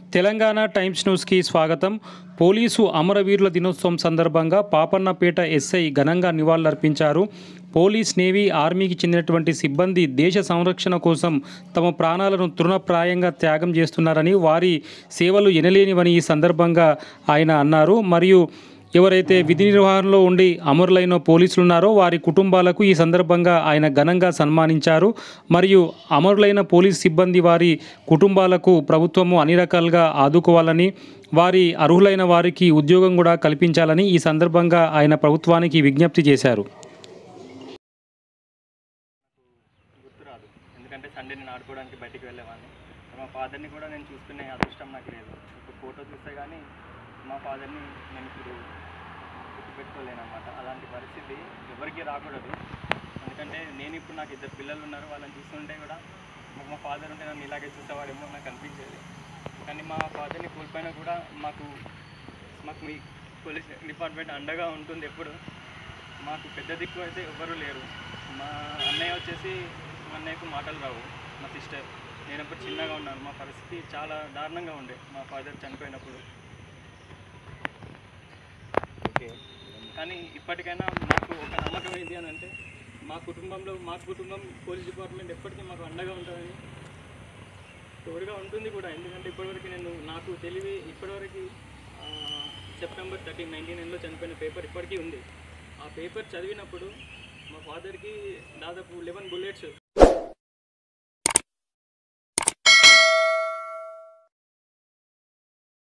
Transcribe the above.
Telangana times న్యూస్కి స్వాగతం police అమరవీరుల దినోత్సవం సందర్భంగా పాపన్నపేట ఎస్ఐ ఘనంగా నివాళులర్పించారు పోలీస్ నేవీ ఆర్మీకి చెందినటువంటి సిబ్బంది దేశ సంరక్షణ కోసం తమ ప్రాణాలను తృణప్రాయంగా త్యాగం చేస్తున్నారని వారి సేవలు ఎనలేనివని ఈ సందర్భంగా ఆయన అన్నారు మరియు ఎవరైతే విధి నిర్వహణలో ఉండి అమరులైన పోలీసులు ఉన్నారో వారి కుటుంబాలకు ఈ సందర్భంగా ఆయన ఘనంగా సన్మానించారు మరియు అమరులైన పోలీస్ సిబ్బంది వారి కుటుంబాలకు ప్రభుత్వము అన్ని రకాలుగా ఆదుకోవాలని వారి అర్హులైన వారికి ఉద్యోగం కూడా కల్పించాలని ఈ సందర్భంగా ఆయన ప్రభుత్వానికి విజ్ఞప్తి చేశారు గుర్తురాదు ఎందుకంటే సండే నేను ఆడుకోవడానికి బయటికి వెళ్ళేవాడిని మా ఫాదర్ని కూడా నేను చూసుకునే అదృష్టం నాకు లేదు ఒక ఫోటో చూస్తే కానీ మా ఫాదర్ని నేను ఇప్పుడు గుర్తుపెట్టుకోలేను అనమాట అలాంటి పరిస్థితి ఎవరికి రాకూడదు ఎందుకంటే నేను ఇప్పుడు నాకు ఇద్దరు పిల్లలు ఉన్నారు వాళ్ళని చూస్తుంటే కూడా మాకు మా ఫాదర్ ఉంటే నన్ను ఇలాగే చూసేవాడేమో నాకు అనిపించేది కానీ మా ఫాదర్ని కోల్పోయినా కూడా మాకు మాకు మీ పోలీస్ డిపార్ట్మెంట్ అండగా ఉంటుంది ఎప్పుడు మాకు పెద్ద దిక్కు అయితే ఎవ్వరూ లేరు మా అన్నయ్య వచ్చేసి మా అన్నయ్యకు మాటలు రావు మా సిస్టర్ నేను అప్పుడు చిన్నగా ఉన్నాను మా పరిస్థితి చాలా దారుణంగా ఉండే మా ఫాదర్ చనిపోయినప్పుడు ఓకే కానీ ఇప్పటికైనా నాకు ఒక నమ్మకం ఏంటి అని అంటే మా కుటుంబంలో మా కుటుంబం పోలీస్ డిపార్ట్మెంట్ ఎప్పటికీ మాకు అండగా ఉంటుందని తోడుగా ఉంటుంది కూడా ఎందుకంటే ఇప్పటివరకు నేను నాకు తెలివి ఇప్పటివరకు ఆ, సెప్టెంబర్ థర్టీన్ నైన్టీన్ నైన్లో చనిపోయిన పేపర్ ఇప్పటికీ ఉంది ఆ పేపర్ చదివినప్పుడు మా ఫాదర్కి దాదాపు లెవెన్ బుల్లెట్స్